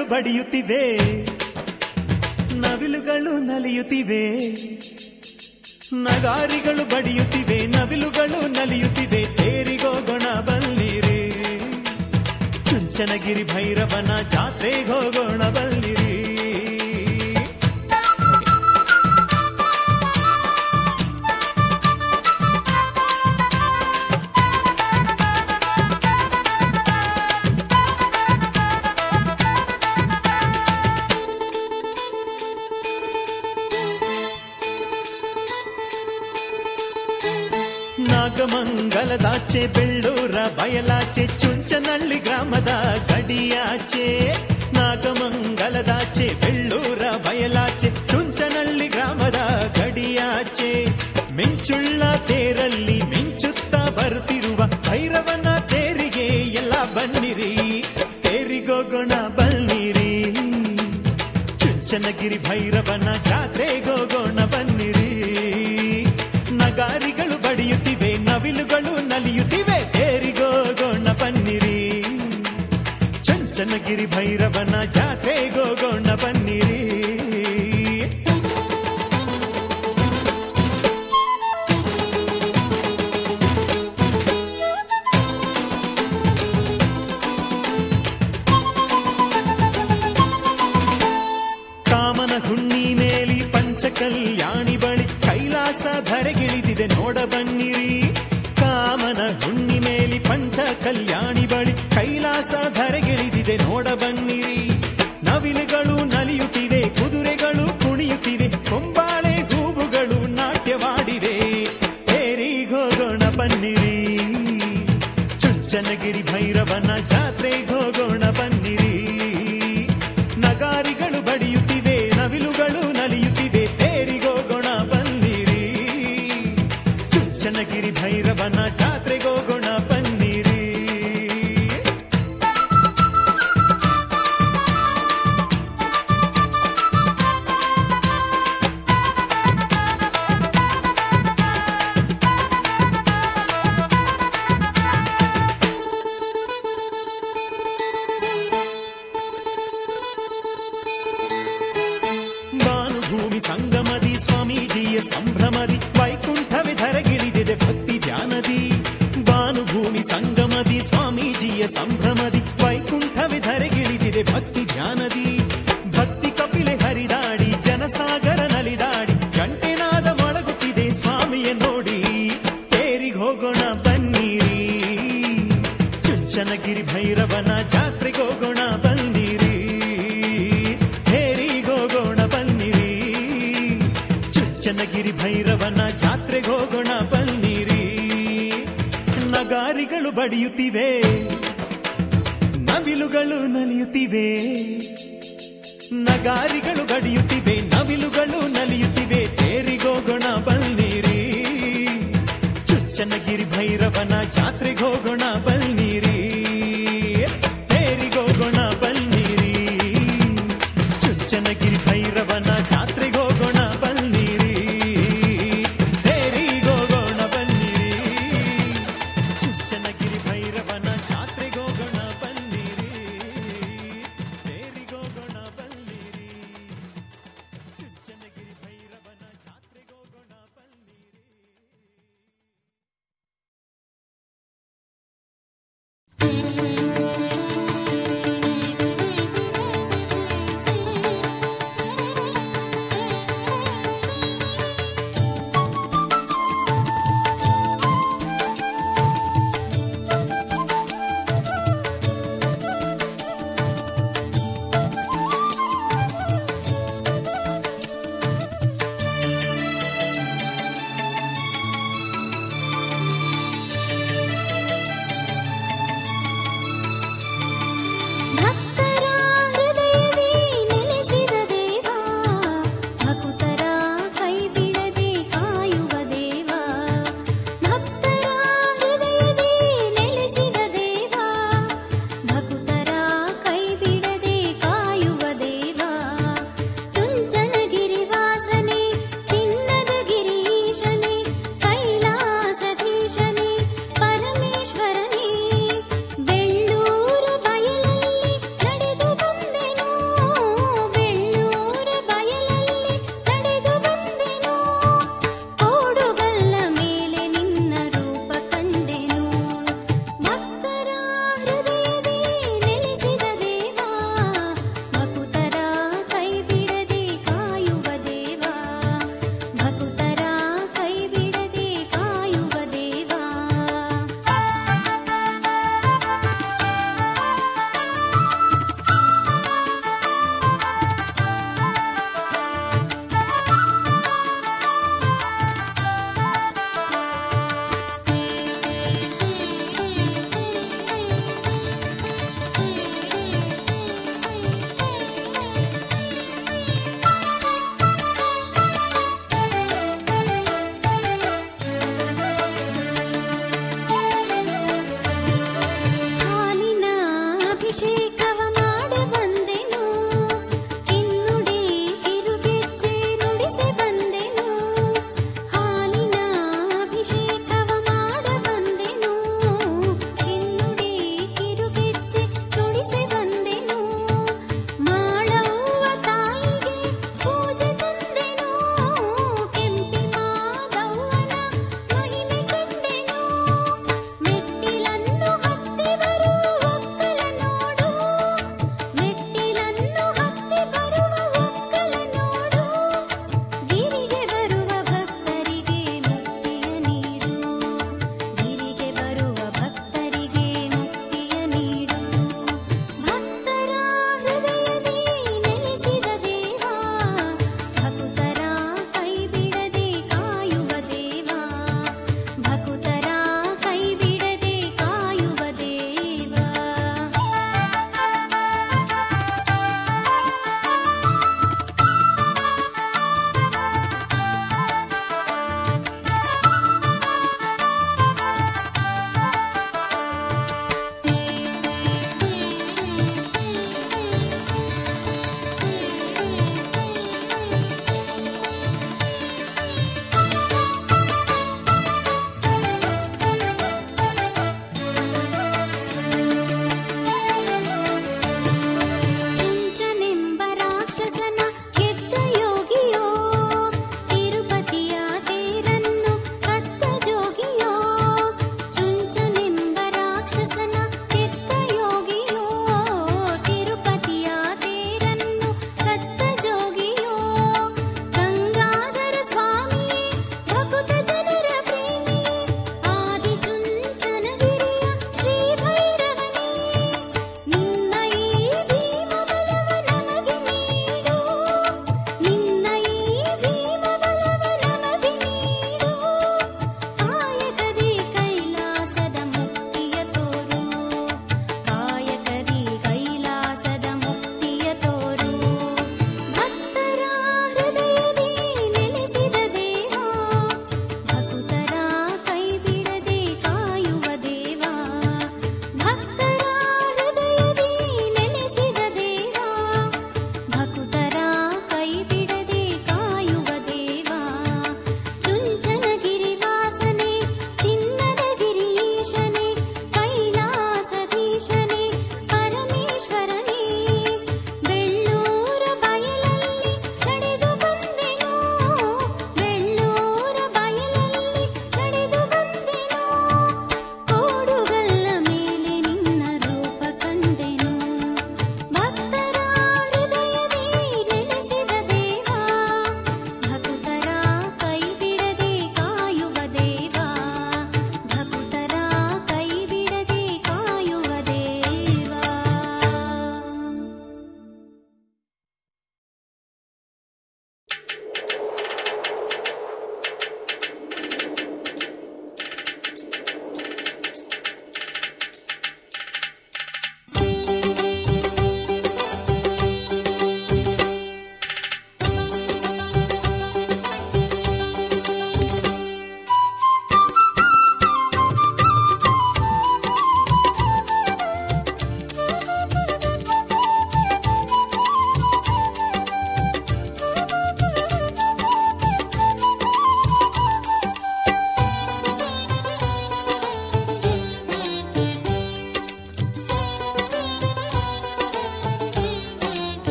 ನಗಾರಿಗಳು ಬಡಿಯುತ್ತಿವೆ ನವಿಲುಗಳು ನಲಿಯುತ್ತಿವೆ ನಗಾರಿಗಳು ಬಡಿಯುತ್ತಿವೆ ನವಿಲುಗಳು ನಲಿಯುತ್ತಿವೆ ತೇರಿಗೋಗೋಣ ಬಲ್ಲಿರಿ ಚುಂಚನಗಿರಿ ಭೈರವನ ಜಾತ್ರೆಗೆ ಹೋಗೋಣ ಬಲ್ಲಿರಿ ನಾಗಮಂಗಲದಾಚೆ ಬೆಳ್ಳೂರ ಬಯಲಾಚೆ ಚುಂಚನಳ್ಳಿ ಗ್ರಾಮದ ಗಡಿಯಾಚೆ ನಾಗಮಂಗಲದಾಚೆ ಬೆಳ್ಳೂರ ಬಯಲಾಚೆ ಚುಂಚನಳ್ಳಿ ಗ್ರಾಮದ ಗಡಿಯಾಚೆ ಮಿಂಚುಳ್ಳ ತೇರಲ್ಲಿ ಮಿಂಚುತ್ತ ಬರುತ್ತಿರುವ ಭೈರವನ ತೇರಿಗೆ ಎಲ್ಲ ಬನ್ನಿರಿ ತೇರಿಗೋಗೋಣ ಬನ್ನಿರಿ ಚುಂಚನಗಿರಿ ಭೈರವನ ಜಾತ್ರೆಗೋಗೋಣ ಬನ್ನಿರಿ ನಗಾರಿಗಳು ಬಡಿಯುತ್ತಿವೆ ನವಿಲುಗಳು ನಲಿಯುತ್ತಿವೆ ತೇರಿಗೋಗೋಣ ಬನ್ನಿರಿ ಚುಂಚನಗಿರಿ ಭೈರವನ ಜಾತ್ರೆಗೋಗೋಣ ಬನ್ನಿರಿ ಕಾಮನ ಹುಣ್ಣಿ ಮೇಲಿ ಪಂಚ ಕಲ್ಯಾಣಿ ಬಳಿ ಕೈಲಾಸ ಧರೆಗಿಳಿದಿದೆ ನೋಡ ಬನ್ನಿರಿ ಕಾಮನ ಹುಣ್ಣಿ ಮೇಲಿ ಪಂಚ ಕಲ್ಯಾಣಿ ಬಳಿ ಕೈಲಾಸ ಧರೆಗಿಳಿದಿದೆ ನೋಡ ಬನ್ನಿರಿ ನವಿಲುಗಳು ನಲಿಯುತ್ತಿವೆ ಕುದುರೆಗಳು ಕುಣಿಯುತ್ತಿವೆ ಕೊಂಬಾಳೆ ಹೂವುಗಳು ನಾಟ್ಯವಾಡಿವೆ ತೇರಿಗೋಗೋಣ ಬನ್ನಿರಿ ಚುಂಚನಗಿರಿ ಭೈರವನ ಜಾತ್ರೆಗೆ ಹೋಗೋಣ ಬನ್ನಿರಿ ನಗಾರಿಗಳು ಬಡಿಯುತ್ತಿವೆ ನವಿಲುಗಳು ನಲಿಯುತ್ತಿವೆ ತೇರಿಗೋಗೋಣ ಬನ್ನಿರಿ ಚುಂಚನಗಿರಿ ಭೈರವನ ಜಾತ್ರೆಗೋಗೋಣ ಬನ್ನಿರಿ ಭಾನುಭೂಮಿ ಸಂಗಮದಿ ಸ್ವಾಮೀಜಿಯ ಸಂಭ್ರಮದಿ ವೈಕುಂಠವೇ ಧರಗಿಳಿದಿದೆ ಭಕ್ತಿ ಧ್ಯಾನದಿ ಭಾನುಭೂಮಿ ಸಂಗಮದಿ ಸ್ವಾಮೀಜಿಯ ಸಂಭ್ರಮದಿ ವೈಕುಂಠವೇ ಧರೆಗಿಳಿದಿದೆ ಭಕ್ತಿ ಧ್ಯಾನದಿ ಭಕ್ತಿ ಕಪಿಲೆ ಹರಿದಾಡಿ ಜನಸಾಗರ ನಲಿದಾಡಿ ಗಂಟೆನಾದ ಮೊಳಗುತ್ತಿದೆ ಸ್ವಾಮಿಯ ನೋಡಿ ತೇರಿಗೆ ಹೋಗೋಣ ಬನ್ನಿರಿ ಚುಂಚನಗಿರಿ ಭೈರವನ ಜಾತ್ರೆಗೆ ಹೋಗೋಣ ಬನ್ನಿರಿ ಹೇರಿಗೋಗೋಣ ಬನ್ನಿರಿ ಚುಂಚನಗಿರಿ ಭೈರವನ ಜಾತ್ರೆಗೆ ಹೋಗೋಣ ಬನ್ನಿರಿ ನಗಾರಿಗಳು ಬಡಿಯುತ್ತಿವೆ ನವಿಲುಗಳು ನಲಿಯುತ್ತಿವೆ ನಗಾರಿಗಳು ಬಡಿಯುತ್ತಿವೆ ನವಿಲುಗಳು ನಲಿಯುತ್ತಿವೆ ತೇರಿಗೋಗೋಣ ಬನ್ನಿರಿ ಚುಚ್ಚನಗಿರಿ ಭೈರವನ ಜಾತ್ರೆಗೆ ಹೋಗೋಣ ಬನ್ನಿರಿ ತೇರಿಗೋಗೋಣ ಬನ್ನಿರಿ ಚುಚ್ಚನಗಿರಿ ಭೈರವನ ಜಾತ್ರೆಗೆ ಹೋಗೋಣ ಬನ್ನಿರಿ ತೇರಿಗೋಗೋಣ ಬನ್ನಿರಿ ಚುಚ್ಚನಗಿರಿ ಭೈರವನ ಜಾತ್ರೆಗೆ ಹೋಗೋಣ ಬನ್ನಿರಿ ತೇರಿಗೋಗೋಣ ಬನ್ನಿರಿ ಚುಚ್ಚನಗಿರಿ ಭೈರವನ ಜಾತ್ರೆಗೆ ಹೋಗೋಣ ಬನ್ನಿರಿ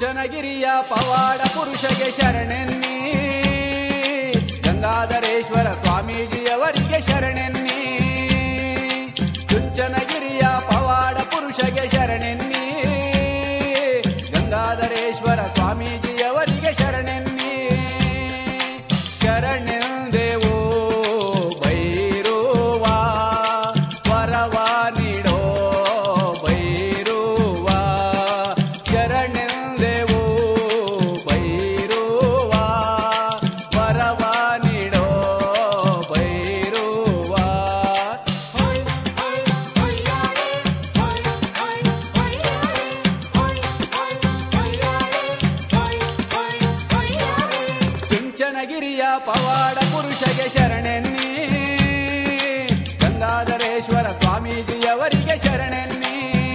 ಚುಂಚನಗಿರಿಯ ಪವಾಡ ಪುರುಷಗೆ ಶರಣೆನ್ನಿ ಗಂಗಾಧರೇಶ್ವರ ಸ್ವಾಮೀಜಿಯವರಿಗೆ ಶರಣೆನ್ನಿ ಚುಂಚನಗಿರಿಯ ಪವಾಡ ಪುರುಷಗೆ ಶರಣೆನ್ನಿ ಗಂಗಾಧರೇಶ್ವರ ಸ್ವಾಮೀಜಿಯವರಿಗೆ ಶರಣೆನ್ನಿ ಶರಣೆಂದೆವು ಬೈರುವ ವರವ ನೀಡೋ ಬೈರುವ ಶರಣೆಂದೆವು ಬೈರುವ ವರವ ನೀಡೋ ಬೈರುವ ಚುಂಚನಗಿರಿಯ ಪವಾಡ ಪುರುಷಗೆ ಶರಣೆನ್ನಿ ಗಂಗಾಧರೇಶ್ವರ ಸ್ವಾಮೀಜಿಯವರಿಗೆ ಶರಣೆನ್ನಿ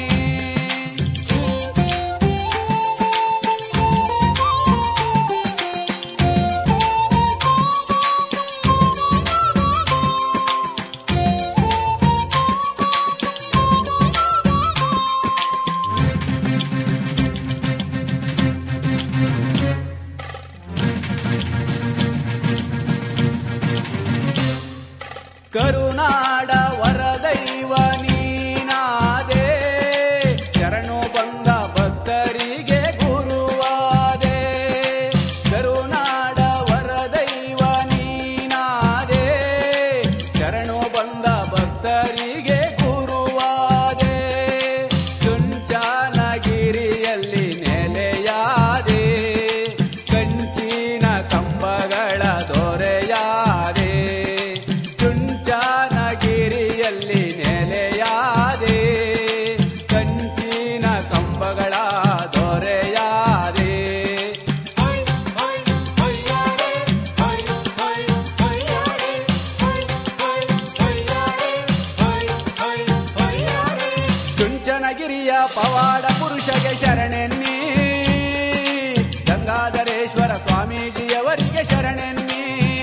ಕರುನಾಡ ವರದೈವ ನೀನಾದೆ ಶರಣು ಬಂದ ಭಕ್ತರಿಗೆ ಗುರುವಾದೆ ಕರುನಾಡ ವರದೈವ ನೀನಾದೆ ಶರಣು ಬಂದ ಭಕ್ತರಿಗೆ ಗುರುವಾದೆ ಚುಂಚನಗಿರಿಯಲ್ಲಿ ನೆಲೆಯಾದೆ ಕಂಚಿನ ಕಂಬಗಳ ದೊರೆಯಾದೆ ಚುಂಚನಗಿರಿಯಲ್ಲಿ ನೆಲೆಯಾದೆ ಕಂಚಿನ ಕಂಬಗಳ ದೊರೆಯಾದೆ ಚುಂಚನಗಿರಿಯ ಪವಾಡ ಪುರುಷಗೆ ಶರಣೆನ್ನಿ ಗಂಗಾಧರೇಶ್ವರ ಸ್ವಾಮೀಜಿಯವರಿಗೆ ಶರಣೆನ್ನಿ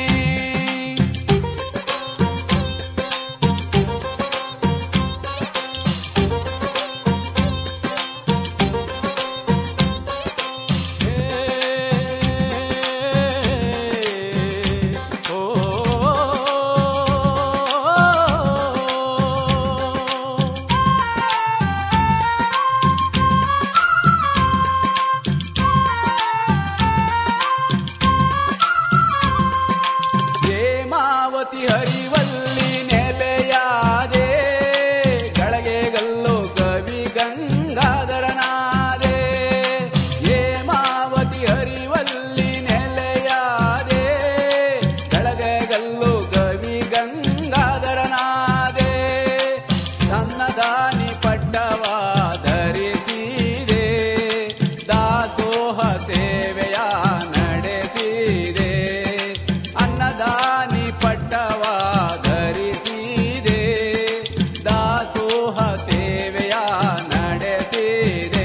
ಹೇಮಾವತಿ ಹರಿವಲ್ಲಿ ನೆಲೆಯಾದೆ ಗಳಗೆಗಲ್ಲು ಕವಿ ಗಂಗಾಧರನಾದೆ ಹೇಮಾವತಿ ಹರಿವಲ್ಲಿ ನೆಲೆಯಾದೆ ಗಳಗೆಗಲ್ಲು ಕವಿ ಗಂಗಾಧರನಾದೆ ಸನ್ನದಾನಿ ಪಟ್ಟವ ಧರಿಸಿದೆ ದಾಸೋಹ ಸೇವೆಯ ನಡೆಸಿದೆ ಅನ್ನದಾನಿ ಪಟ್ಟವ ಧರಿಸಿದೆ ದಾಸೋಹ ಸೇವೆಯ ನಡೆಸಿದೆ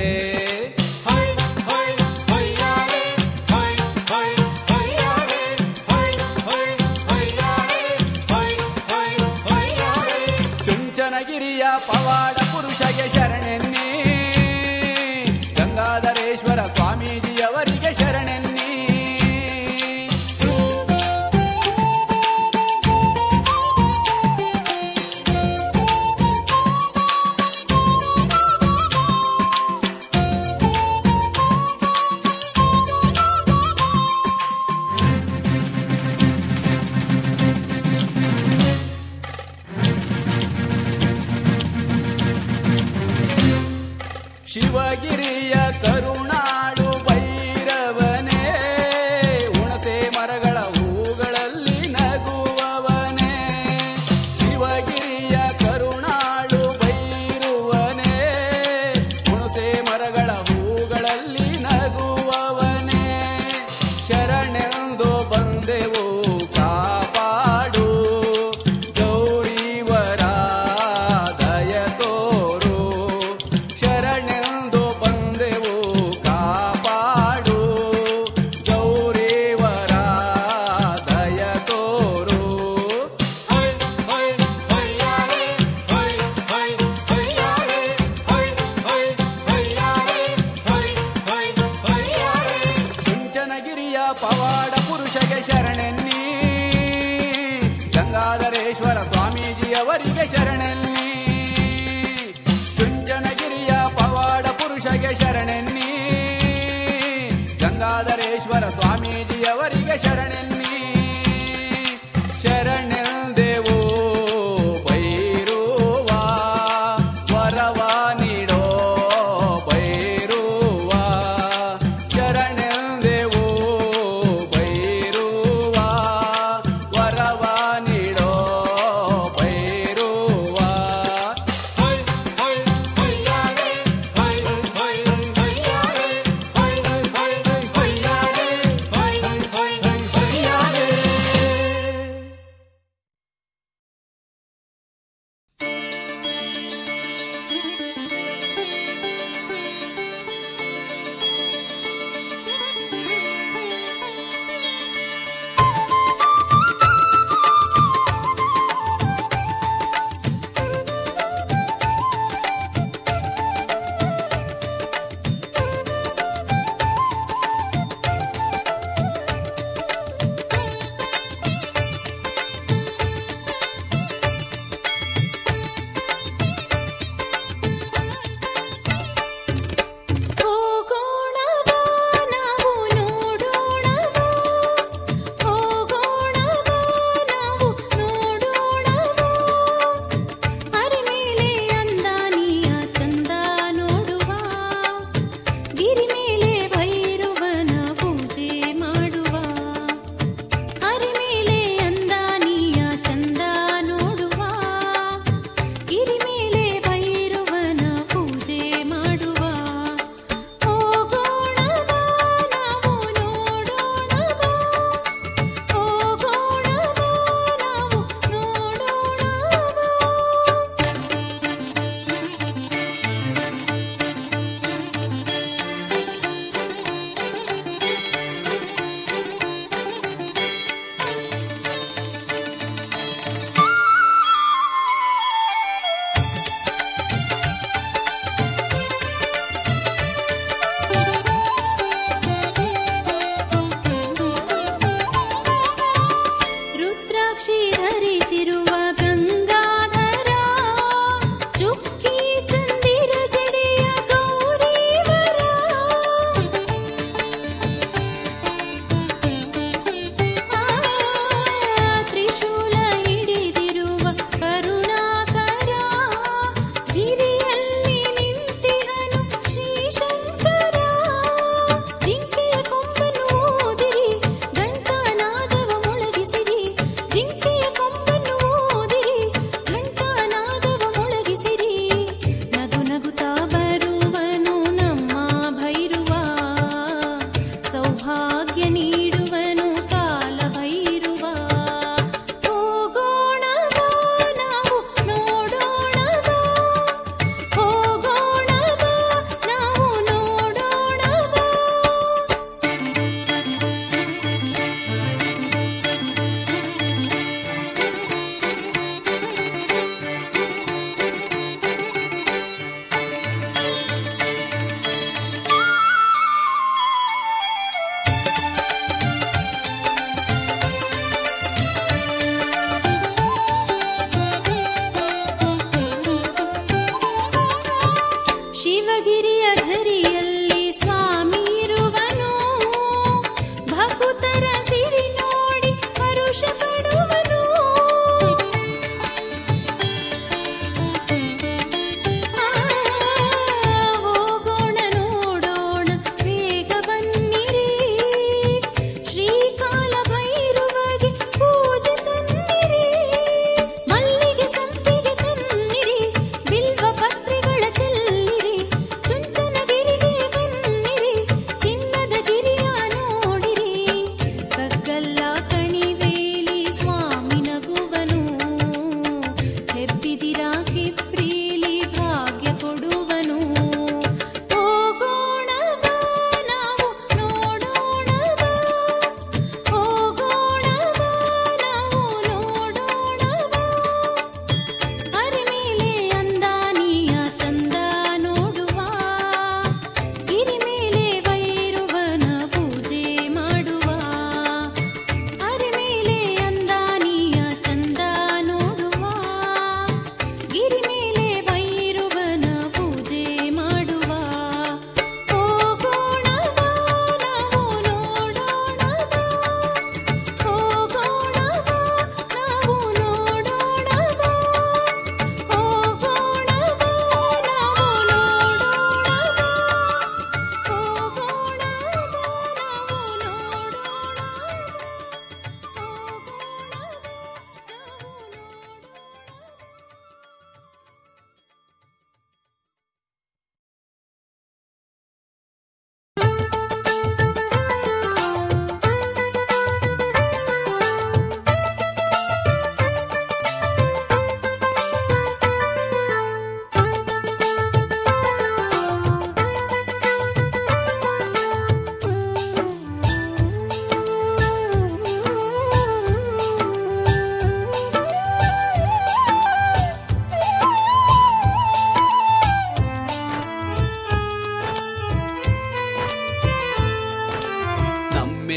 ಚುಂಚನಗಿರಿಯ ಪವಾಡ ಪುರುಷಗೆ ಶರಣೆನ್ನಿ ಗಂಗಾಧರೇಶ್ವರ ಸ್ವಾಮೀಜಿಯವರಿಗೆ ಶರಣೆನ್ನಿ ಶಿವಗಿರಿಯ ಕರುಣಾಡು ಭೈರವನೇ ಹುಣಸೆ ಮರಗಳ ಹೂಗಳಲ್ಲಿ ನಗುವವನೇ ಶಿವಗಿರಿಯ ಕರುಣಾಳು ಭೈರುವನೇ ಹುಣಸೆ ಮರಗಳ ಹೂಗಳಲ್ಲಿ ನಗುವವನೇ ಶರಣೆಂದು ಬಂದೆವು ಕಾಪಾಡು ಗೌರಿವರ ದಯ ತೋರು ಶರಣೆಂದು ಬಂದೆವು ಕಾ ದೇವರಿಗೆ ಶರಣೆನ್ನಿ ಚುಂಚನಗಿರಿಯ ಪವಾಡ ಪುರುಷಗೆ ಶರಣೆನ್ನಿ ಗಂಗಾಧರೇಶ್ವರ ಸ್ವಾಮೀಜಿಯವರಿಗೆ ಶರಣೆನ್ನಿ ಶರಣೆಂದೆವು ಬೈರುವ ವರವ ನೀಡೋ ಬೈರುವ ಶರಣೆಂದೆವು ಬೈರುವ ವರವ ನೀಡೋ ಬೈರುವ Hoy, hoy, hoyare, hoy, hoy, hoyare, hoy, hoy, hoyare, hoy, hoy, hoyare.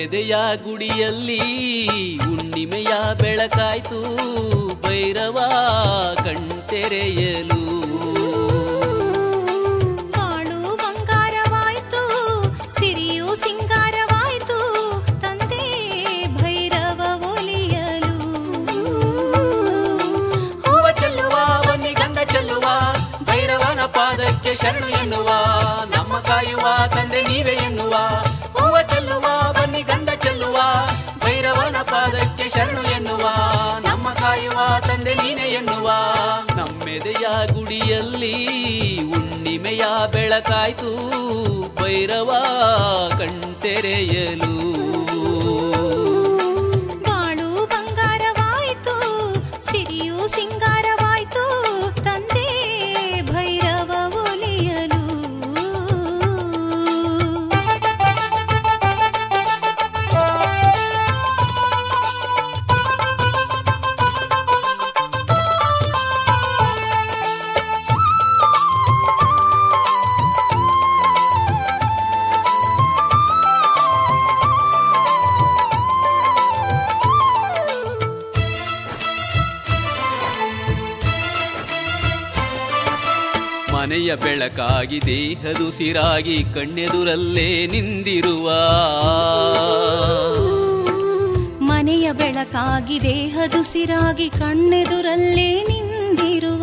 ನಮ್ಮೆದೆಯ ಗುಡಿಯಲ್ಲಿ ಹುಣ್ಣಿಮೆಯ ಬೆಳಕಾಯ್ತು ಭೈರವ ಕಣ್ತೆರೆಯಲು ಬಾಳು ಬಂಗಾರವಾಯ್ತು ಸಿರಿಯು ಸಿಂಗಾರವಾಯ್ತು ತಂದೆ ಭೈರವ ಒಲಿಯಲು ಹೂವ ಚೆಲ್ಲುವ ಬನ್ನಿ ಗಂಧ ಚೆಲ್ಲುವ ಭೈರವನ ಪಾದಕ್ಕೆ ಶರಣು ಎನ್ನುವ ನಮ್ಮ ಕಾಯುವ ತಂದೆ ನೀವೇ ಎನ್ನುವ ಹೂವ ಚೆಲ್ಲುವ ಬನ್ನಿ ಗಂಧ ಚೆಲ್ಲುವ ಭೈರವನ ಪಾದಕ್ಕೆ ಶರಣು ಎನ್ನುವ ನಮ್ಮ ಕಾಯುವ ತಂದೆ ನೀನೇ ಎನ್ನುವ ನಮ್ಮೆದೆಯ ಗುಡಿಯಲ್ಲಿ ಹುಣ್ಣಿಮೆಯ ಬೆಳಕಾಯ್ತು ಭೈರವ ಕಣ್ತೆರೆಯಲು ಬಾಳು ಬಂಗಾರವಾಯ್ತು ಸಿರಿಯು ಸಿಂಗಾರವಾಯ್ತು ತಂದೆ ಭೈರವ ಒಲಿಯಲು ಮನೆಯ ಬೆಳಕಾಗಿ ದೇಹದುಸಿರಾಗಿ ಕಣ್ಣೆದುರಲ್ಲೇ ನಿಂದಿರುವ ಮನೆಯ ಬೆಳಕಾಗಿ ದೇಹದುಸಿರಾಗಿ ಕಣ್ಣೆದುರಲ್ಲೇ ನಿಂದಿರುವ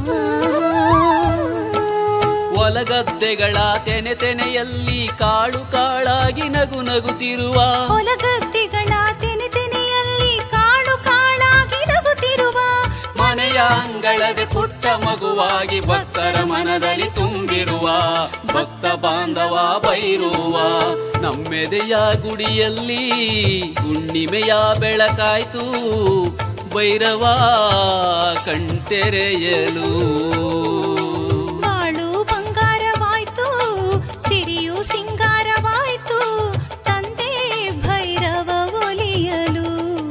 ಹೊಲಗದ್ದೆಗಳ ತೆನೆ ತೆನೆಯಲ್ಲಿ ಕಾಳು ಕಾಳಾಗಿ ನಗು ನಗುತ್ತಿರುವ ಹೊಲಗದ್ದೆಗಳ ತೆನೆ ತೆನೆಯಲ್ಲಿ ಕಾಳು ಕಾಳಾಗಿ ನಗುತ್ತಿರುವ ಮನೆಯ ಅಂಗಳದೆ ಪುಟ್ಟ ಮಗುವಾಗಿ ಭಕ್ತರ ಮನದಲ್ಲಿ ತುಂಬಿರುವ ಭಕ್ತ ಬಾಂಧವ ಬೈರುವ ನಮ್ಮೆದೆಯ ಗುಡಿಯಲ್ಲಿ ಹುಣ್ಣಿಮೆಯ ಬೆಳಕಾಯ್ತು ಭೈರವ ಕಣ್ತೆರೆಯಲು ಬಾಳು ಬಂಗಾರವಾಯ್ತು ಸಿರಿಯು ಸಿಂಗಾರವಾಯ್ತು ತಂದೆ ಭೈರವ ಒಲಿಯಲು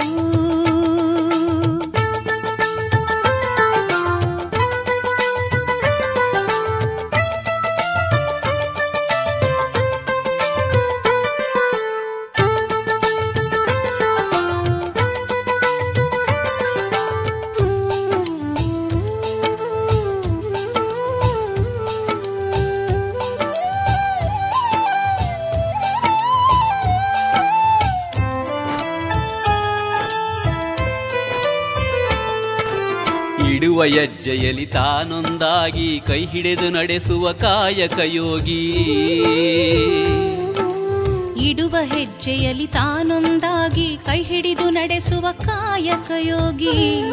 ಇಡುವ ಹೆಜ್ಜೆಯಲ್ಲಿ ತಾನೊಂದಾಗಿ ಕೈ ಹಿಡಿದು ನಡೆಸುವ ಕಾಯಕ ಯೋಗಿ ಇಡುವ ಹೆಜ್ಜೆಯಲ್ಲಿ ತಾನೊಂದಾಗಿ ಕೈ ಹಿಡಿದು ನಡೆಸುವ ಕಾಯಕ ಯೋಗಿ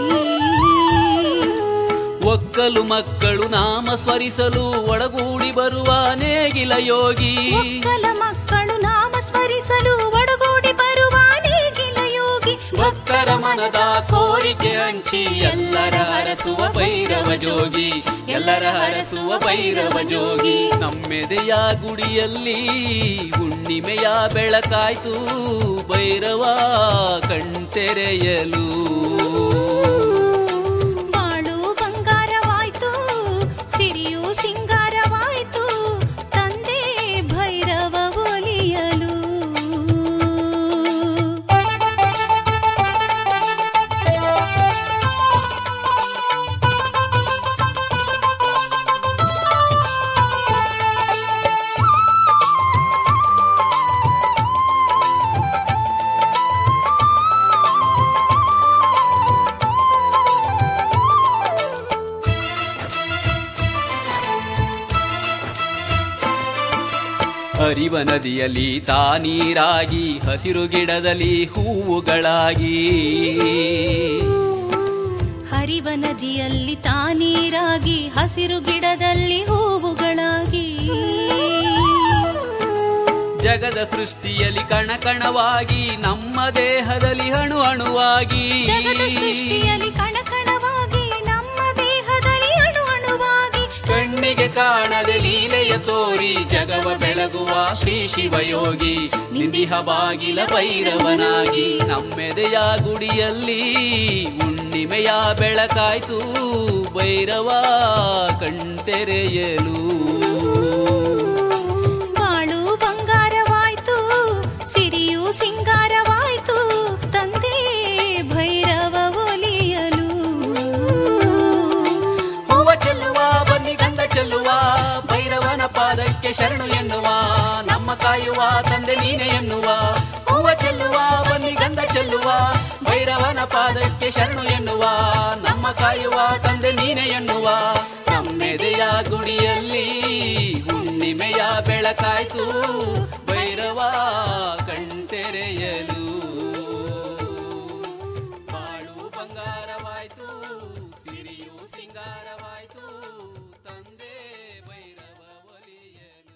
ಒಕ್ಕಲು ಮಕ್ಕಳು ನಾಮ ಸ್ಮರಿಸಲು ಒಡಗೂಡಿ ಬರುವ ನೇಗಿಲ ಯೋಗಿ ಒಕ್ಕಲ ಮಕ್ಕಳು ನಾಮ ಸ್ಮರಿಸಲು ಒಡಗೂಡಿ ಬರುವ ನೇಗಿಲ ಯೋಗಿ ಭಕ್ತರ ಮನದ ಕೋರಿಕೆ ಹಂಚಿ ಎಲ್ಲರ ಹರಸುವ ಭೈರವ ಜೋಗಿ ಎಲ್ಲರ ಹರಸುವ ಭೈರವ ಜೋಗಿ ನಮ್ಮೆದೆಯ ಗುಡಿಯಲ್ಲಿ ಹುಣ್ಣಿಮೆಯ ಬೆಳಕಾಯ್ತು ಭೈರವ ಕಣ್ತೆರೆಯಲು ಬಾಳು ಬಂಗಾರವಾಯ್ತು ಸಿರಿಯು ಸಿಂಗಾರವಾಯ್ತು ತಂದೆ ಭೈರವ ಒಲಿಯಲು ಹರಿವ ನದಿಯಲ್ಲಿ ತಾನೀರಾಗಿ ಹಸಿರು ಗಿಡದಲ್ಲಿ ಹೂವುಗಳಾಗಿ ಹರಿವ ನದಿಯಲ್ಲಿ ತಾನೀರಾಗಿ ಹಸಿರು ಗಿಡದಲ್ಲಿ ಹೂವುಗಳಾಗಿ ಜಗದ ಸೃಷ್ಟಿಯಲ್ಲಿ ಕಣಕಣವಾಗಿ ನಮ್ಮ ದೇಹದಲ್ಲಿ ಅಣು ಅಣುವಾಗಿ ಜಗದ ಸೃಷ್ಟಿಯಲ್ಲಿ ಕಣಕಣವಾಗಿ ನಮ್ಮ ದೇಹದಲ್ಲಿ ಅಣು ಅಣುವಾಗಿ ಕಣ್ಣಿಗೆ ಕಾಣದೆ ಲೀಲೆಯ ತೋರಿ ಜಗವ ಬೆಳಗುವ ಶ್ರೀ ಶಿವಯೋಗಿ ನಿಂದಿಹ ಬಾಗಿಲ ಭೈರವನಾಗಿ ನಮ್ಮೆದೆಯ ಗುಡಿಯಲ್ಲಿ ಹುಣ್ಣಿಮೆಯ ಬೆಳಕಾಯ್ತು ಭೈರವ ಕಣ್ತೆರೆಯಲು ಬಾಳು ಬಂಗಾರವಾಯ್ತು ಸಿರಿಯು ಸಿಂಗಾರ ಪಾದಕ್ಕೆ ಶರಣು ಎನ್ನುವ ನಮ್ಮ ಕಾಯುವ ತಂದೆ ನೀನೆ ಎನ್ನುವ ಹೂವ ಚೆಲ್ಲುವ ಬನ್ನಿ ಗಂಧ ಚೆಲ್ಲುವ ಭೈರವನ ಪಾದಕ್ಕೆ ಶರಣು ಎನ್ನುವ ನಮ್ಮ ಕಾಯುವ ತಂದೆ ನೀನೆ ಎನ್ನುವ ನಮ್ಮೆದೆಯ ಗುಡಿಯಲ್ಲಿ ಹುಣ್ಣಿಮೆಯ ಬೆಳಕಾಯ್ತು ಭೈರವ ಕಣ್ತೆರೆಯಲು ಬಾಳು ಬಂಗಾರವಾಯ್ತು ಸಿರಿಯು ಸಿಂಗಾರವಾಯ್ತು ತಂದೆ ಭೈರವ ಒಲಿಯಲು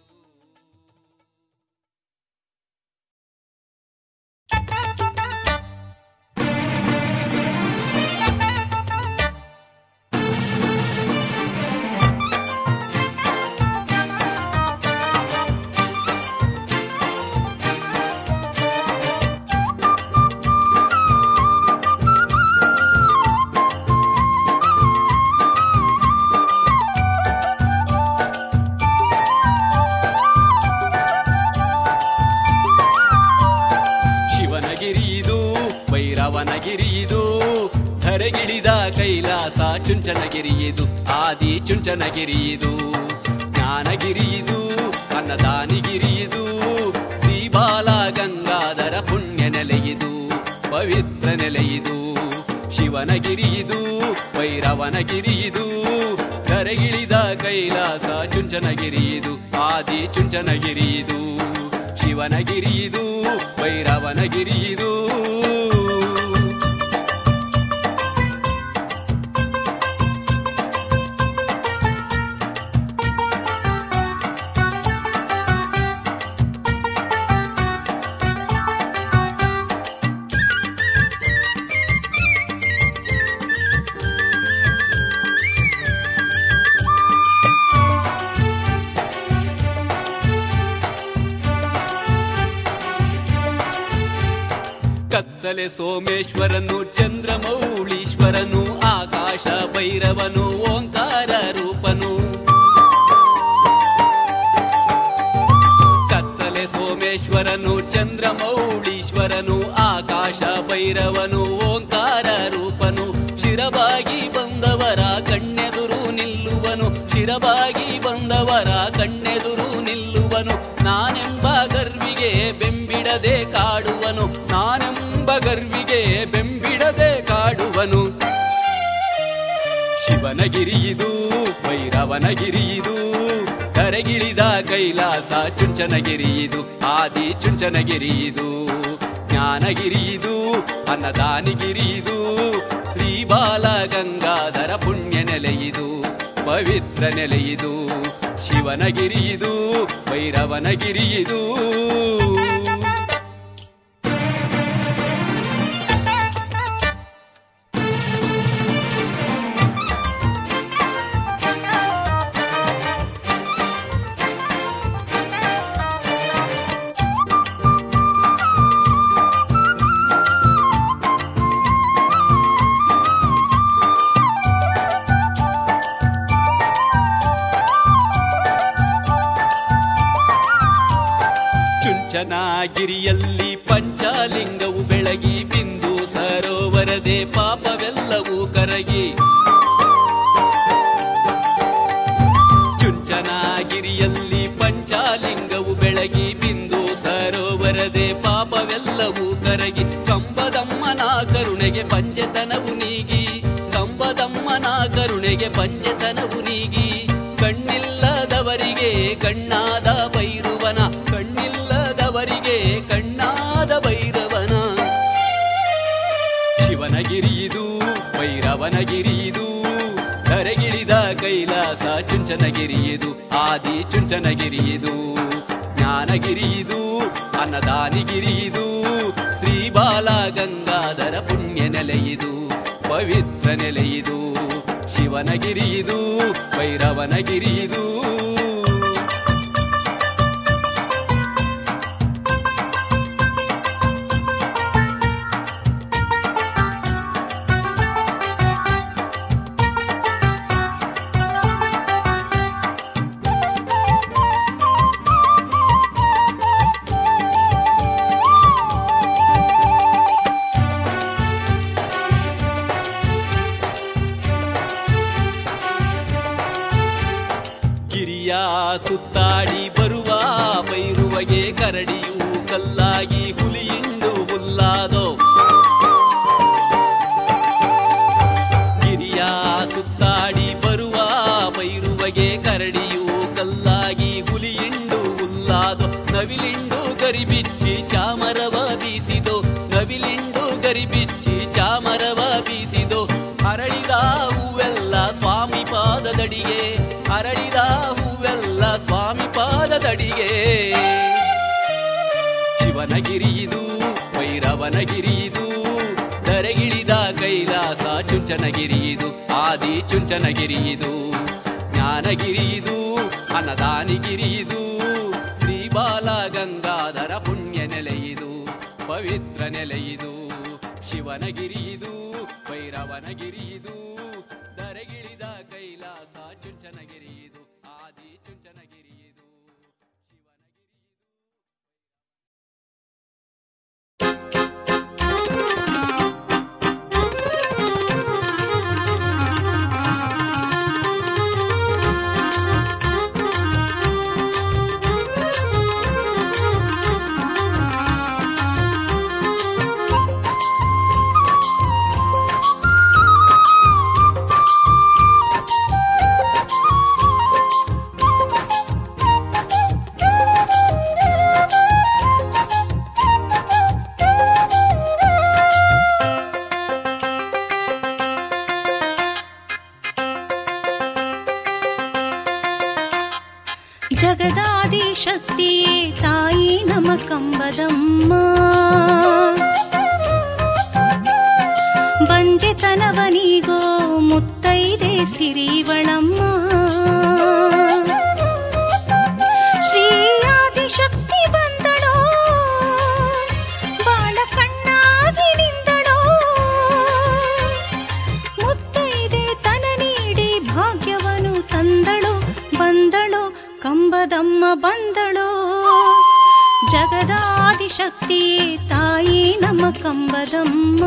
ಶಿವನಗಿರಿ ಇದು ಭೈರವನಗಿರಿ ಇದು ಧರೆಗಿಳಿದ ಕೈಲಾಸ ಚುಂಚನಗಿರಿ ಇದು ಆದಿ ಚುಂಚನಗಿರಿ ಇದು ಜ್ಞಾನಗಿರಿ ಇದು ಅನ್ನದಾನಿಗಿರಿ ಇದು ಶ್ರೀಬಾಲ ಗಂಗಾಧರ ಪುಣ್ಯ ನೆಲೆಯಿದು ಪವಿತ್ರ ನೆಲೆಯಿದು ಶಿವನಗಿರಿ ಇದು ಭೈರವನಗಿರಿ ಇದು ಧರೆಗಿಳಿದ ಕೈಲಾಸ ಚುಂಚನಗಿರಿ ಇದು ಆದಿ ಚುಂಚನಗಿರಿ ಇದು ಶಿವನಗಿರಿ ಇದು ಭೈರವನಗಿರಿ ಇದು ಕತ್ತಲೆ ಸೋಮೇಶ್ವರನು ಚಂದ್ರಮೌಳೀಶ್ವರನು ಆಕಾಶ ಭೈರವನು ಓಂಕಾರ ರೂಪನು ಕತ್ತಲೆ ಸೋಮೇಶ್ವರನು ಚಂದ್ರಮೌಳೀಶ್ವರನು ಆಕಾಶ ಭೈರವನು ಓಂಕಾರ ರೂಪನು ಶಿರಬಾಗಿ ಬಂದವರ ಕಣ್ಣೆದುರು ನಿಲ್ಲುವನು ಶಿರಬಾಗಿ ಬಂದವರ ಕಣ್ಣೆದುರು ನಿಲ್ಲುವನು ನಾನೆಂಬ ಗರ್ವಿಗೆ ಬೆಂಬಿಡದೆ ಕಾಡುವನು ನಾನೆಂಬ ಗರ್ವಿಗೆ ಬೆಂಬಿಡದೆ ಕಾಡುವನು ಶಿವನಗಿರಿ ಇದು ಭೈರವನಗಿರಿ ಇದು ಕರೆಗಿಳಿದ ಕೈಲಾಸ ಚುಂಚನಗಿರಿ ಇದು ಆದಿ ಚುಂಚನಗಿರಿ ಇದು ಜ್ಞಾನಗಿರಿ ಇದು ಅನ್ನದಾನಿಗಿರಿ ಇದು ಶ್ರೀಬಾಲ ಗಂಗಾಧರ ಪುಣ್ಯ ನೆಲೆಯಿದು ಪವಿತ್ರ ನೆಲೆಯಿದು ಶಿವನಗಿರಿ ಇದು ಭೈರವನಗಿರಿ ಇದು ಚುಂಚನಗಿರಿಯಲ್ಲಿ ಪಂಚಾಲಿಂಗವು ಬೆಳಗಿ ಬಿಂದು ಸರೋವರದೆ ಪಾಪವೆಲ್ಲವೂ ಕರಗಿ ಚುಂಚನಗಿರಿಯಲ್ಲಿ ಪಂಚಾಲಿಂಗವು ಬೆಳಗಿ ಬಿಂದು ಸರೋವರದೆ ಪಾಪವೆಲ್ಲವೂ ಕರಗಿ ಕಂಬದಮ್ಮನ ಕರುಣೆಗೆ ಪಂಚತನವು ನೀಗಿ ಕಂಬದಮ್ಮನ ಕರುಣೆಗೆ ಪಂಚತನವು ನೀಗಿ ಕಣ್ಣಿಲ್ಲದವರಿಗೆ ಕಣ್ಣಾದ ಭೈರವನ ಕಣ್ಣಿಲ್ಲದವರಿಗೆ ಕಣ್ಣಾದ ಭೈರವನ ಶಿವನಗಿರಿ ಇದು ಭೈರವನಗಿರಿ ಇದು ಧರೆಗಿಳಿದ ಕೈಲಾಸ ಚುಂಚನಗಿರಿ ಇದು ಆದಿ ಚುಂಚನಗಿರಿ ಇದು ಜ್ಞಾನಗಿರಿ ಇದು ಅನ್ನದಾನಿಗಿರಿ ಇದು ಶ್ರೀಬಾಲ ಗಂಗಾಧರ ಪುಣ್ಯ ನೆಲೆಯಿದು ಪವಿತ್ರ ನೆಲೆಯಿದು ಶಿವನಗಿರಿ ಇದು ಭೈರವನಗಿರಿ ಇದು ಗಿರಿಯ ಸುತ್ತಾಡಿ ಬರುವ ಬೈರುವಗೆ ಕರಡಿಯು ಕಲ್ಲಾಗಿ ಹುಲಿಯಿಂಡು ಹುಲ್ಲಾದೋ ಗಿರಿಯ ಸುತ್ತಾಡಿ ಬರುವ ಬೈರುವಗೆ ಕರಡಿಯು ಕಲ್ಲಾಗಿ ಹುಲಿಯಿಂಡು ಹುಲ್ಲಾದೋ ನವಿಲಿಂಡು ಗರಿಬಿಚ್ಚಿ ಚಾಮರವ ಬೀಸಿದೋ ನವಿಲಿಂಡು ಗರಿಬಿಚ್ಚಿ ಚಾಮರವ ಬೀಸಿದೋ ಅರಳಿದ ಹೂವೆಲ್ಲ ಸ್ವಾಮಿ ಪಾದದಡಿಗೆ ಅರಳಿದ ಹೂವೆಲ್ಲ ಸ್ವಾಮಿ ಪಾದದಡಿಗೆ ಶಿವನಗಿರಿಯಿದು ಭೈರವನಗಿರಿಯಿದು ಧರೆಗಿಳಿದ ಕೈಲಾಸ ಚುಂಚನಗಿರಿಯಿದು ಆದಿ ಚುಂಚನಗಿರಿಯಿದು ಜ್ಞಾನಗಿರಿಯಿದು ಅನ್ನದಾನಿಗಿರಿಯಿದು ಶ್ರೀಬಾಲ ಗಂಗಾಧರ ಪುಣ್ಯ ನೆಲೆಯಿದು ಪವಿತ್ರ ನೆಲೆಯಿದು ಶಿವನಗಿರಿಯಿದು ಭೈರವನಗಿರಿಯಿದು ಧರೆಗಿಳಿದ ಕೈಲಾಸ ಚುಂಚನಗಿರಿಯಿದು ಆದಿ ಚುಂಚನಗಿರಿಯಿದು ಶಿವನಗಿರಿಯಿದು ಜಗದಾದಿ ಶಕ್ತಿಯೇ ತಾಯಿ ನಮ ಕಂಬದಮ್ಮ ಬಂಜೆತನವನಿಗೋ ಮುತ್ತೈದೆ ಸಿರಿವಳಮ್ಮ ಶ್ರೀಯಾದಿ ಶಕ್ತಿ ಬಂದಳೋ ಬಾಳ ಕಣ್ಣಾಗಿ ನಿಂದಳೋ ಮುತ್ತೈದೆ ತನ ನೀಡಿ ಭಾಗ್ಯವನ್ನು ತಂದಳು ಬಂದಳು ಕಂಬದಮ್ಮ ಬಂದಳು ಜಗದಾದಿ ಶಕ್ತಿ ತಾಯಿ ನಮ್ಮ ಕಂಬದಮ್ಮ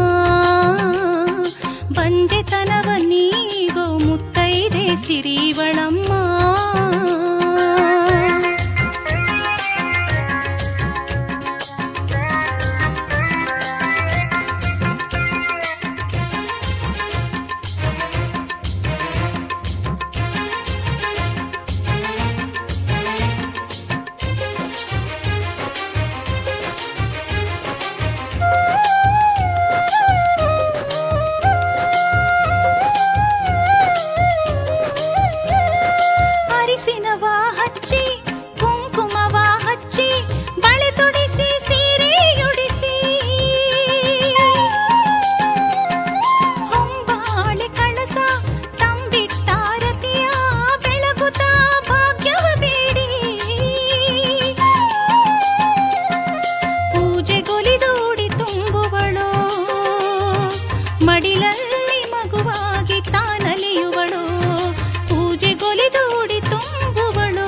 ಬಂಜೆತನವ ನೀಗೋ ಮುತ್ತೈದೆ ಸಿರಿವಳಮ್ಮ ಅರಿಸಿನವ ಹಚ್ಚಿ ಕುಂಕುಮವ ಹಚ್ಚಿ ಬಳೆ ತೊಡಿಸಿ ಸೀರೆಯುಡಿಸಿ ಹೊಂಬಾಳೆ ಕಳಸ ತಂಬಿಟ್ಟಾರತಿಯ ಬೆಳಗುತ್ತಾ ಭಾಗ್ಯವ ಬೇಡಿ ಪೂಜೆಗೊಲಿದೂಡಿ ತುಂಬುವಳು ಮಡಿಲಲ್ಲಿ ಮಗುವಾಗಿ ತಾನಲಿಯುವಳು ಪೂಜೆಗೊಲಿದೂಡಿ ತುಂಬುವಳು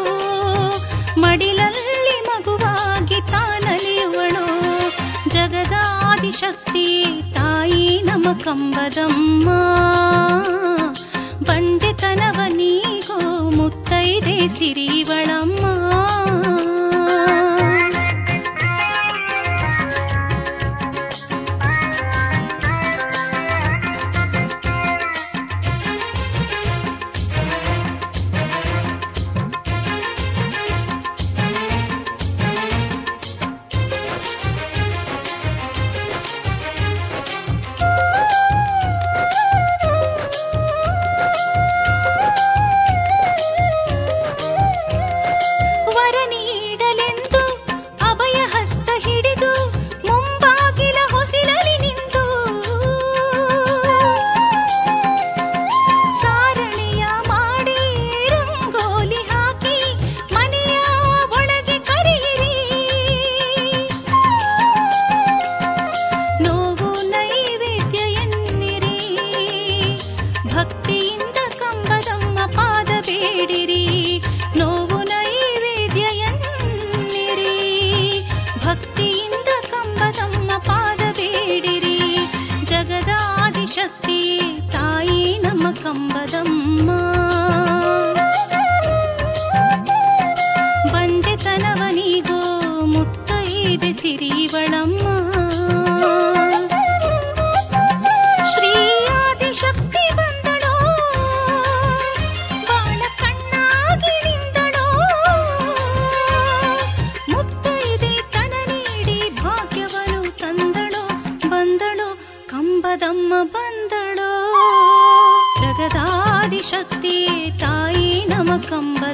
ಮಡಿಲಲ್ಲಿ ಮಗುವಾಗಿ ತಾನಲಿಯುವಳು ಜಗದಾದಿ ಶಕ್ತಿ ತಾಯಿ ನಮ ಕಂಬದಮ್ಮ ಬಂಜೆತನವ ನೀಗೋ ಮುತ್ತೈದೆ ಸಿರಿವಳಮ್ಮ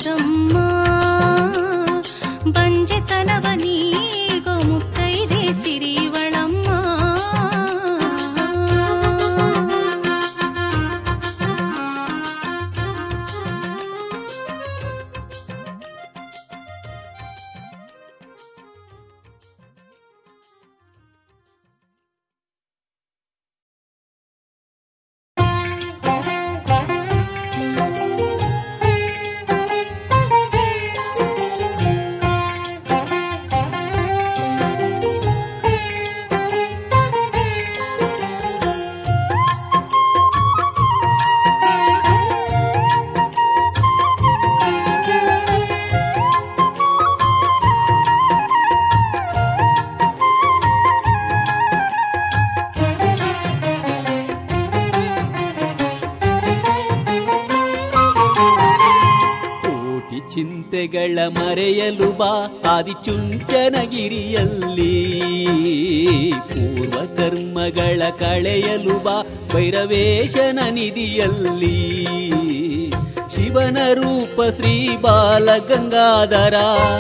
ಬಾರಮ್ಮ ಬಂಜೆತನವ ನೀಗೋ ಮುತ್ತೈದೆ ಸಿರಿವಳಮ್ಮ ಕೋಟಿ ಚಿಂತೆಗಳ ಮರೆಯಲು ಬಾ ಆದಿಚುಂಚನಗಿರಿಯಲ್ಲಿ ಪೂರ್ವ ಕರ್ಮಗಳ ಕಳೆಯಲು ಬಾ ಭೈರವೇಶನ ನಿಧಿಯಲ್ಲಿ ಶಿವನ ರೂಪ ಶ್ರೀ ಬಾಲಗಂಗಾಧರ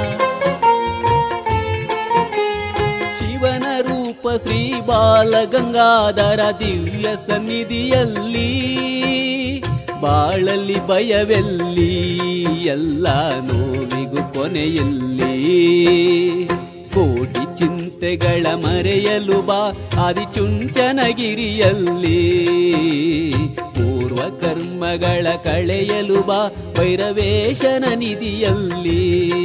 ಶಿವನ ರೂಪ ಶ್ರೀ ಬಾಲಗಂಗಾಧರ ದಿವ್ಯ ಸನ್ನಿಧಿಯಲ್ಲಿ ಬಾಳಲ್ಲಿ ಭಯವೆಲ್ಲಿ ಎಲ್ಲ ನೋವಿಗೂ ಕೊನೆಯಲ್ಲಿ ಕೋಟಿ ಚಿಂತೆಗಳ ಮರೆಯಲು ಬಾ ಆದಿಚುಂಚನಗಿರಿಯಲ್ಲಿ ಪೂರ್ವ ಕರ್ಮಗಳ ಕಳೆಯಲು ಬಾ ಭೈರವೇಶನ ನಿಧಿಯಲ್ಲಿ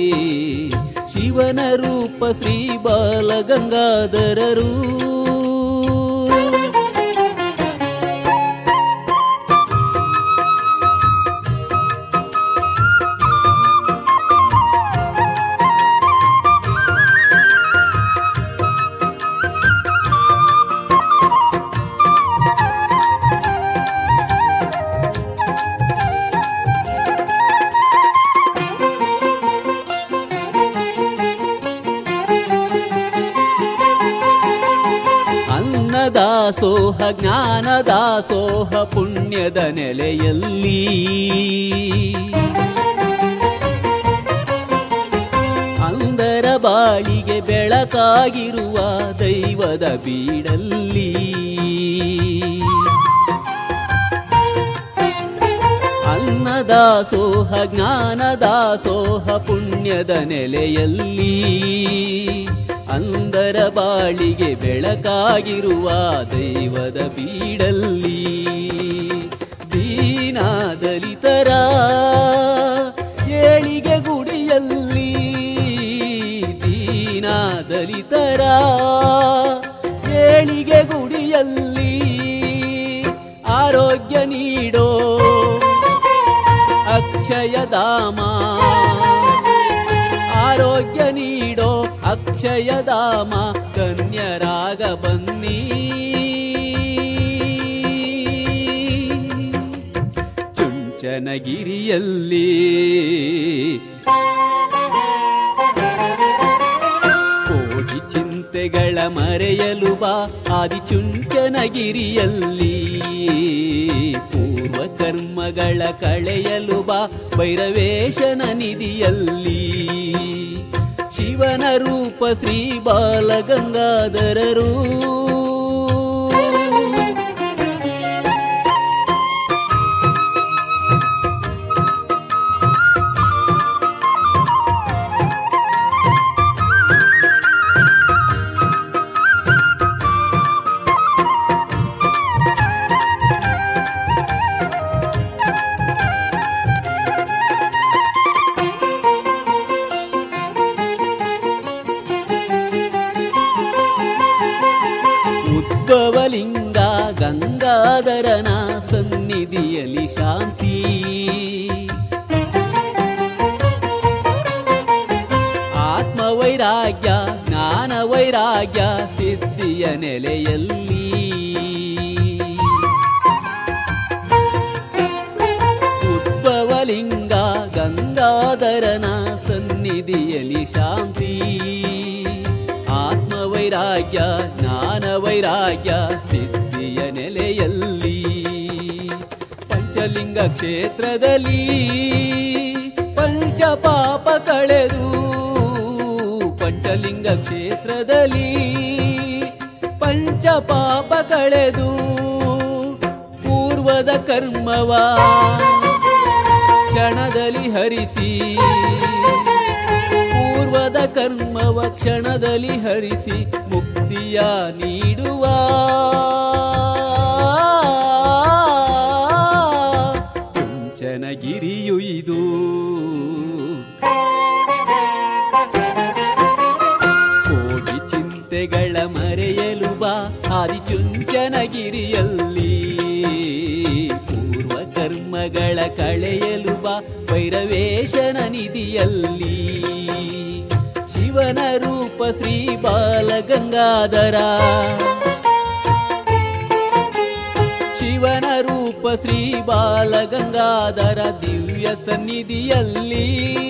ಶಿವನ ರೂಪ ಶ್ರೀ ಬಾಲಗಂಗಾಧರರು ಅನ್ನದಾಸೋಹ ಜ್ಞಾನದಾಸೋಹ ಪುಣ್ಯದ ನೆಲೆಯಲ್ಲಿ ಅಂದರ ಬಾಳಿಗೆ ಬೆಳಕಾಗಿರುವ ದೈವದ ಬೀಡಲ್ಲಿ ಅನ್ನದಾಸೋಹ ಜ್ಞಾನದಾಸೋಹ ಪುಣ್ಯದ ನೆಲೆಯಲ್ಲಿ ಅಂದರ ಬಾಳಿಗೆ ಬೆಳಕಾಗಿರುವ ದೈವದ ಬೀಡಲ್ಲಿ ದೀನಾದಲಿತರ ಏಳಿಗೆ ಗುಡಿಯಲ್ಲಿ ದೀನಾದಲಿತರ ಏಳಿಗೆ ಗುಡಿಯಲ್ಲಿ ಆರೋಗ್ಯ ನೀಡೋ ಅಕ್ಷಯಧಾಮ ಆರೋಗ್ಯ ನೀಡೋ ಅಕ್ಷಯಧಾಮ ಧನ್ಯರಾಗ ಬನ್ನಿ ಚುಂಚನಗಿರಿಯಲ್ಲಿ ಕೋಟಿ ಚಿಂತೆಗಳ ಮರೆಯಲು ಬಾ ಆದಿಚುಂಚನಗಿರಿಯಲ್ಲಿ ಪೂರ್ವ ಕರ್ಮಗಳ ಕಳೆಯಲು ಬಾ ಭೈರವೇಶನ ನಿಧಿಯಲ್ಲಿ ಶಿವನ ರೂಪ ಶ್ರೀ ಬಾಲಗಂಗಾಧರರು ಉದ್ಭವಲಿಂಗ ಗಂಗಾಧರನ ಸನ್ನಿಧಿಯಲ್ಲಿ ಶಾಂತಿ ಆತ್ಮವೈರಾಗ್ಯ ಜ್ಞಾನ ವೈರಾಗ್ಯ ಸಿದ್ಧಿಯ ನೆಲೆಯಲ್ಲಿ ಉದ್ಭವಲಿಂಗ ಗಂಗಾಧರನ ಸನ್ನಿಧಿಯಲ್ಲಿ ಶಾಂತಿ ಆತ್ಮವೈರಾಗ್ಯ ಜ್ಞಾನ ವೈರಾಗ್ಯ ಸಿದ್ಧಿಯ ನೆಲೆಯಲ್ಲಿ ಪಂಚಲಿಂಗ ಕ್ಷೇತ್ರದಲ್ಲಿ ಪಂಚ ಪಾಪ ಕಳೆದು ಪಂಚಲಿಂಗ ಕ್ಷೇತ್ರದಲ್ಲಿ ಪಂಚ ಪಾಪ ಕಳೆದು ಪೂರ್ವದ ಕರ್ಮವ ಕ್ಷಣದಲ್ಲಿ ಹರಿಸಿ ಪೂರ್ವದ ಕರ್ಮವ ಕ್ಷಣದಲ್ಲಿ ಹರಿಸಿ ಮುಕ್ತಿಯ ನೀಡುವ ಚುಂಚನಗಿರಿಯು ಇದು ಕೋಟಿ ಚಿಂತೆಗಳ ಮರೆಯಲು ಬಾ ಆದಿಚುಂಚನಗಿರಿಯಲ್ಲಿ ಪೂರ್ವ ಕರ್ಮಗಳ ಕಳೆಯಲು ಬಾ ಭೈರವೇಶನ ನಿಧಿಯಲ್ಲಿ ಶಿವನ ರೂಪ ಶ್ರೀ ಬಾಲಗಂಗಾಧರ ಶಿವನ ರೂಪ ಶ್ರೀ ಬಾಲಗಂಗಾಧರ ದಿವ್ಯ ಸನ್ನಿಧಿಯಲ್ಲಿ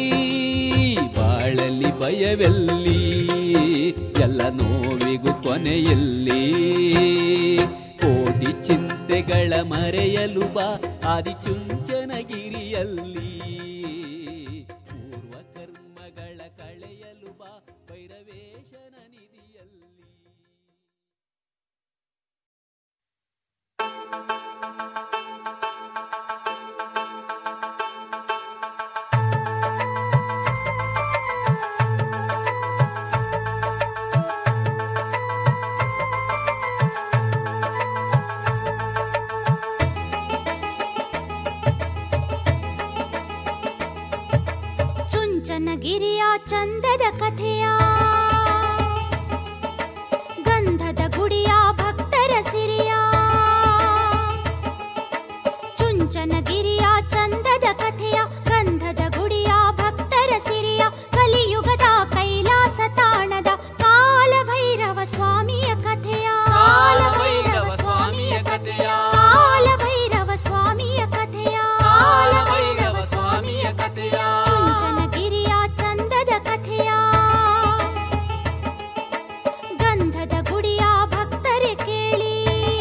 ಬಾಳಲಿ ಭಯವೆಲ್ಲಿ ಎಲ್ಲ ನೋವಿಗೂ ಕೊನೆಯಲ್ಲಿ ಕೋಟಿ ಚಿಂತೆಗಳ ಮರೆಯಲು ಬಾ ಆದಿಚುಂಚನಗಿರಿಯಲ್ಲಿ ಪೂರ್ವ ಕರ್ಮಗಳ ಕಳೆಯಲು ಬಾ ಭೈರವೇಶನ ನಿಧಿಯಲ್ಲಿ ಚುಂಚನಗಿರಿಯ ಚಂದದ ಕಥೆಯ ಗಂಧದ ಗುಡಿಯ ಭಕ್ತರ ಸಿರಿಯ ಚುಂಚನಗಿರಿಯ ಚಂದದ ಕಥೆಯ ಗಂಧದ ಗುಡಿಯ ಭಕ್ತರ ಸಿರಿಯ ಕಲಿಯುಗದ ಕೈಲಾಸ ತಾಣದ ಕಾಲಭೈರವ ಸ್ವಾಮಿಯ ಕಥೆಯ ಕಾಲಭೈರವ ಸ್ವಾಮಿಯ ಕಥೆಯ ಕಾಲಭೈರವ ಸ್ವಾಮಿಯ ಕಥೆಯ ಕಾಲಭೈರವ ಸ್ವಾಮಿಯ ಕಥೆಯ ಚುಂಚನಗಿರಿಯ ಚಂದದ ಕಥೆಯ ಗಂಧದ ಗುಡಿಯ ಭಕ್ತರೆ ಕೇಳಿ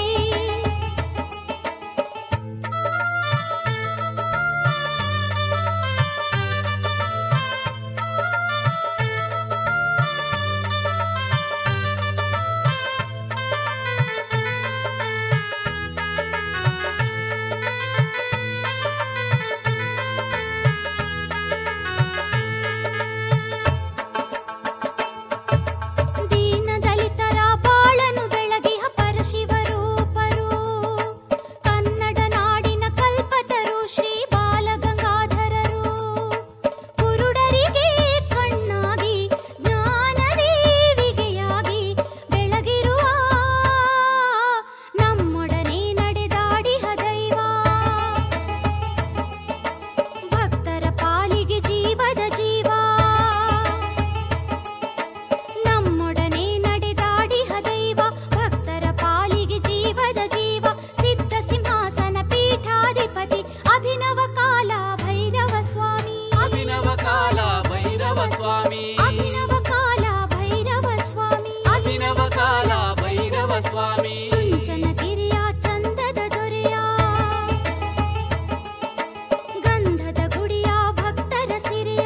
ದೀನದಲಿತರ ಬಾಳನು ಬೆಳಗಿಹ ಪರಶಿವರೂಪರು ಕನ್ನಡ ನಾಡಿನ ಕಲ್ಪತರು ಶ್ರೀ ಬಾಲಗಂಗಾಧರರು ಕುರುಡರಿಗೆ ಕಣ್ಣಾಗಿ ಜ್ಞಾನದೇವಿಗೆಯಾಗಿ ಬೆಳಗಿರುವ ನಮ್ಮೊಡನೆ ನಡೆದಾಡಿಹ ದೈವ ಭಕ್ತರ ಪಾಲಿಗೆ ಜೀವದ ಜೀವ ನಮ್ಮೊಡನೆ ನಡೆದಾಡಿಹ ದೈವ ಭಕ್ತರ ಪಾಲಿಗೆ ಜೀವದ ಜೀವ ಸಿದ್ಧ ಸಿಂಹಾಸನ ಪೀಠಾಧಿಪತಿ ಅಭಿನವ ಕಾಲ ಭೈರವ ಸ್ವಾಮಿ ಅಭಿನವ ಕಾಲ ಭೈರವ ಸ್ವಾಮಿ ಅಭಿನವ ಕಾಲ ಭೈರವ ಸ್ವಾಮಿ ಅಭಿನವ ಕಾಲ ಭೈರವ ಸ್ವಾಮಿ ಚುಂಚನಗಿರಿಯ ಚಂದದ ದೊರೆಯ ಗಂಧದ ಗುಡಿಯ ಭಕ್ತರ ಸಿರಿಯ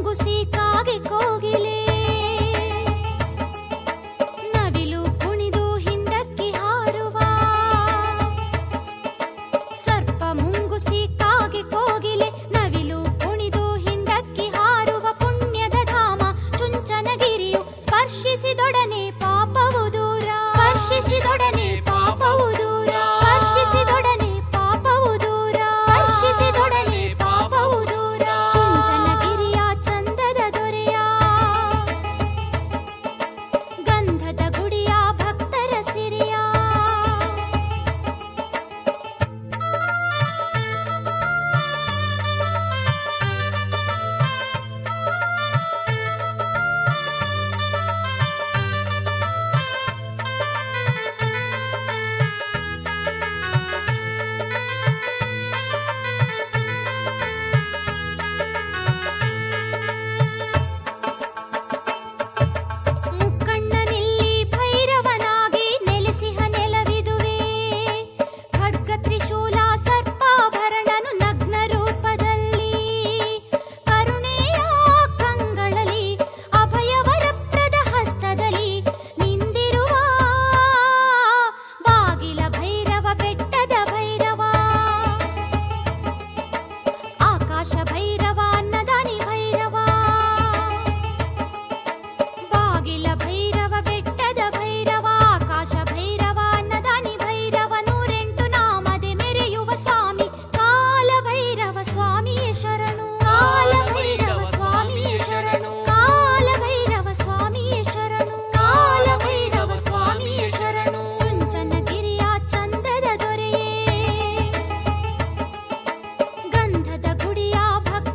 ಮುಂಗುಸಿ ಕಾಗೆ ಕೋಗಿಲೆ ನವಿಲು ಕುಣಿದು ಹಿಂಡಕ್ಕಿ ಹಾರುವ ಸರ್ಪ ಮುಂಗುಸಿ ಕಾಗೆ ಕೋಗಿಲೆ ನವಿಲು ಕುಣಿದು ಹಿಂಡಕ್ಕಿ ಹಾರುವ ಪುಣ್ಯದ ಧಾಮ ಚುಂಚನಗಿರಿಯು ಸ್ಪರ್ಶಿಸಿದೊಡನೆ ಪಾಪವು ದೂರ ಸ್ಪರ್ಶಿಸಿದೊಡನೆ ಪಾಪವು ದೂರ ಸ್ಪರ್ಶಿಸಿದೊಡನೆ ಪಾಪವು ದೂರ ಸ್ಪರ್ಶಿಸಿದೊಡನೆ ಪಾಪವು ದೂರ ಚುಂಚನಗಿರಿಯ ಚಂದದ ದೊರೆಯ ಗಂಧದ ಗುಡಿಯ ಭಕ್ತರ ಸಿರಿಯ ಮುಕ್ಕಣ್ಣನಲ್ಲಿ ಭೈರವನಾಗಿ ನೆಲೆಸಿಹ ನೆಲವಿದುವೆ ಖಡ್ಗ ತ್ರಿಶೂಲ ಸರ್ಪಾಭರಣನು ನಗ್ನ ರೂಪದಲ್ಲಿ ಕರುಣೆಯ ಕಂಗಳಲ್ಲಿ ಅಭಯವರಪ್ರದ ಹಸ್ತದಲ್ಲಿ ನಿಂದಿರುವ ಬಾಗಿಲ ಭೈರವ ಬೆಟ್ಟದ ಭೈರವ ಆಕಾಶ ಭೈರವ ಅನ್ನದಾನಿ ಭೈರವ ಬಾಗಿಲ ಭೈರವ ಬೆಟ್ಟದ ಭೈರವ ಆಕಾಶ ಭೈರವ ಅನ್ನದಾನಿ ಭೈರವ ನೂರೆಂಟು ನಾಮದೆ ಮೆರೆಯುವ ಸ್ವಾಮಿ ಕಾಲ ಭೈರವ ಸ್ವಾಮಿಯ ಶರಣು ಕಾಲ ಭೈರವ ಸ್ವಾಮಿಯ ಶರಣು ಕಾಲ ಭೈರವ ಸ್ವಾಮಿಯ ಶರಣು ಕಾಲ ಭೈರವ ಸ್ವಾಮಿಯ ಶರಣು ಚುಂಚನಗಿರಿಯ ಚಂದದ ದೊರೆಯೇ ಗಂಧದ ಗುಡಿಯ ಭಕ್ತ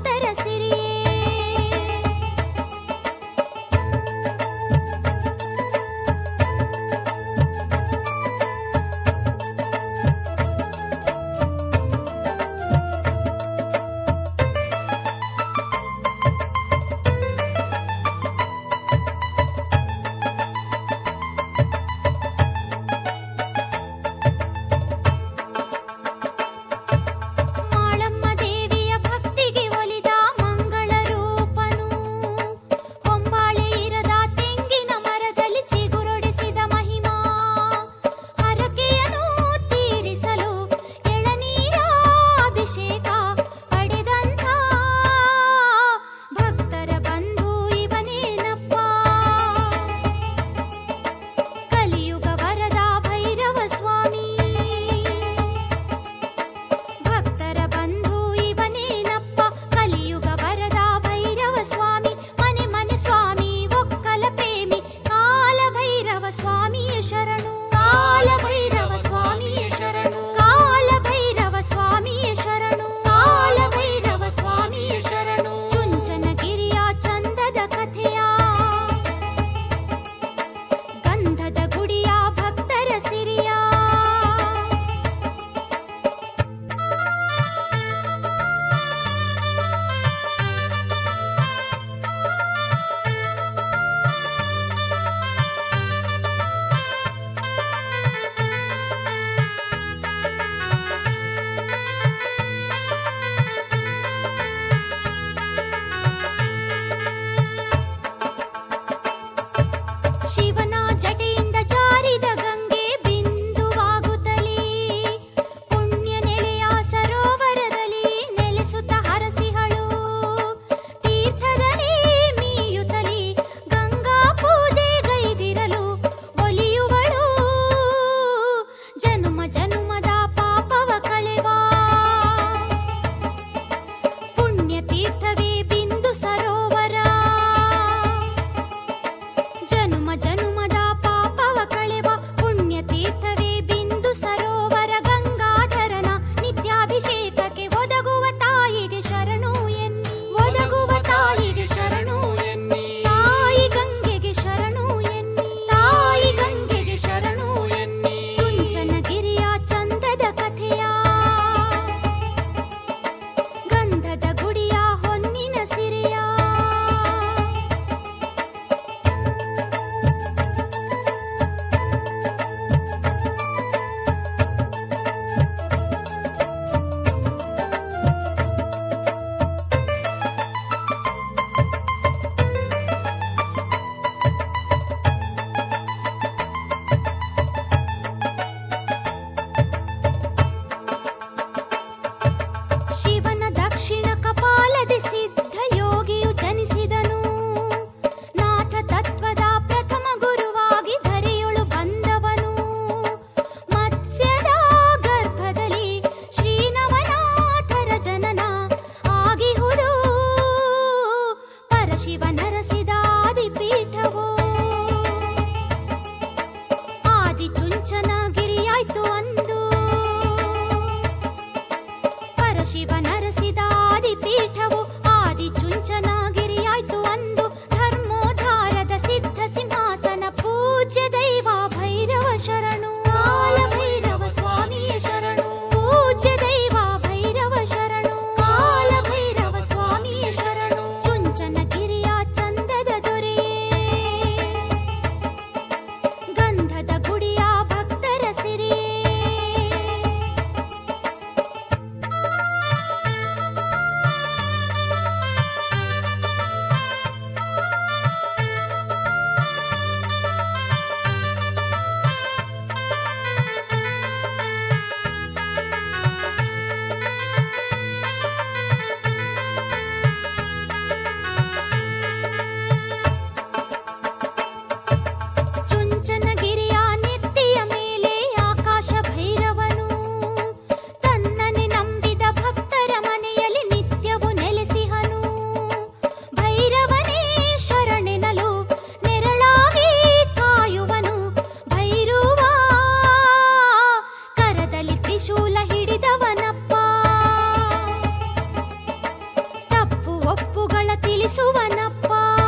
ಒಪ್ಪುಗಳ ತಿಳಿಸುವನಪ್ಪ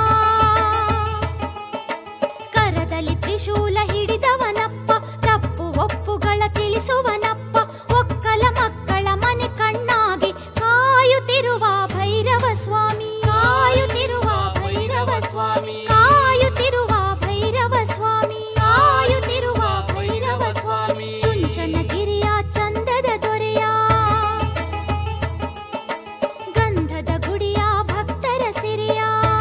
ಕರದಲ್ಲಿ ತ್ರಿಶೂಲ ಹಿಡಿದವನಪ್ಪ ತಪ್ಪು ಒಪ್ಪುಗಳ ತಿಳಿಸುವನಪ್ಪ ಒಕ್ಕಲ ಮಕ್ಕಳ ಮನೆ ಕಣ್ಣಾಗಿ ಕಾಯುತ್ತಿರುವ ಭೈರವ ಸ್ವಾಮಿ ಕಾಯುತ್ತಿರುವ ಭೈರವ ಸ್ವಾಮಿ ಕಾಯುತ್ತಿರುವ ಭೈರವ ಸ್ವಾಮಿ ಕಾಯುತ್ತಿರುವ ಭೈರವ ಸ್ವಾಮಿ ಚುಂಚನಗಿರಿಯ ಚಂದದ ದೊರೆಯ ಗಂಧದ ಗುಡಿಯ ಭಕ್ತರ ಸಿರಿಯ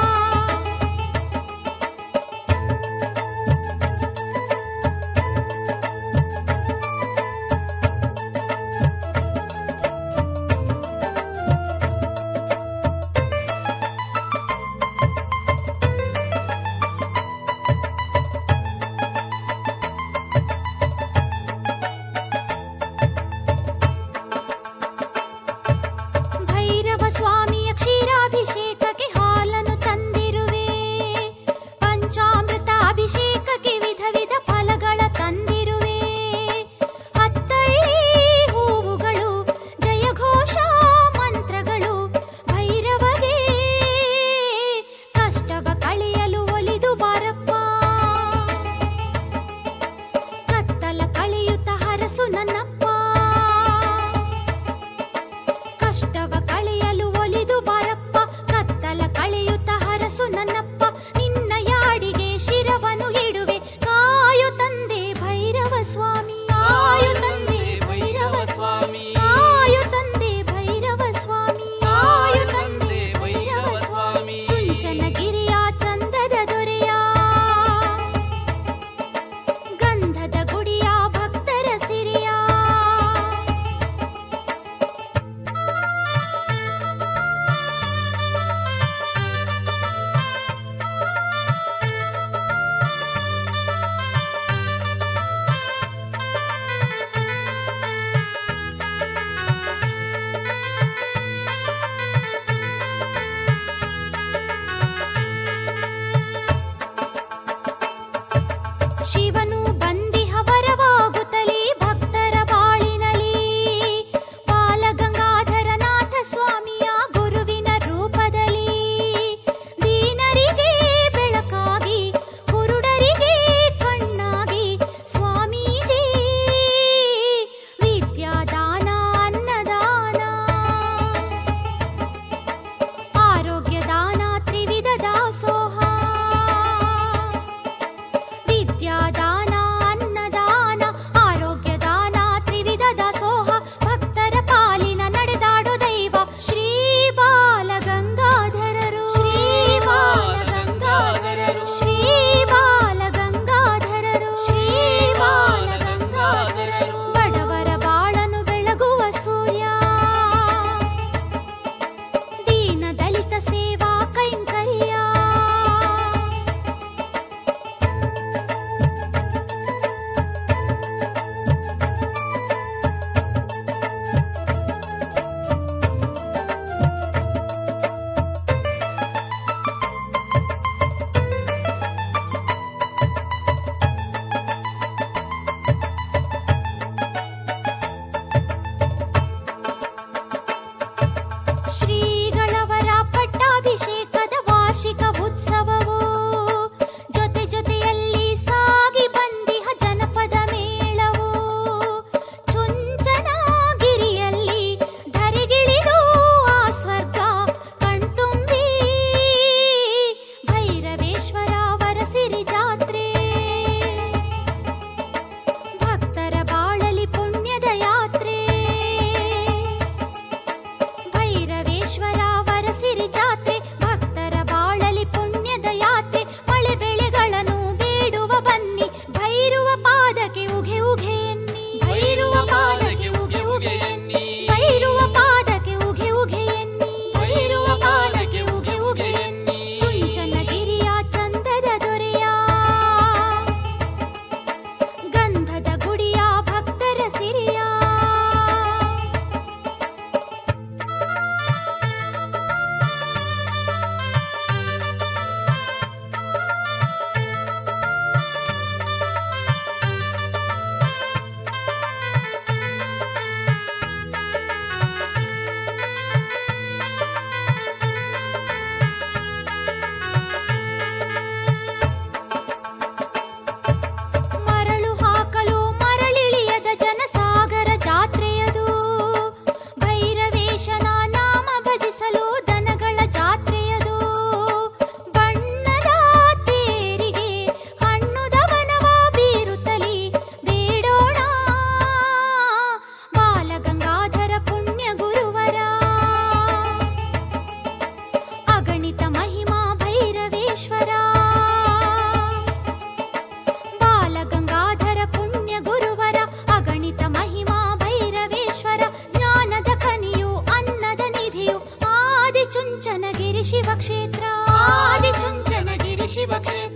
ಶಿವಕ್ಷೇತ್ರ ಆದಿಚುಂಚನಗಿರಿ ಶಿವಕ್ಷೇತ್ರ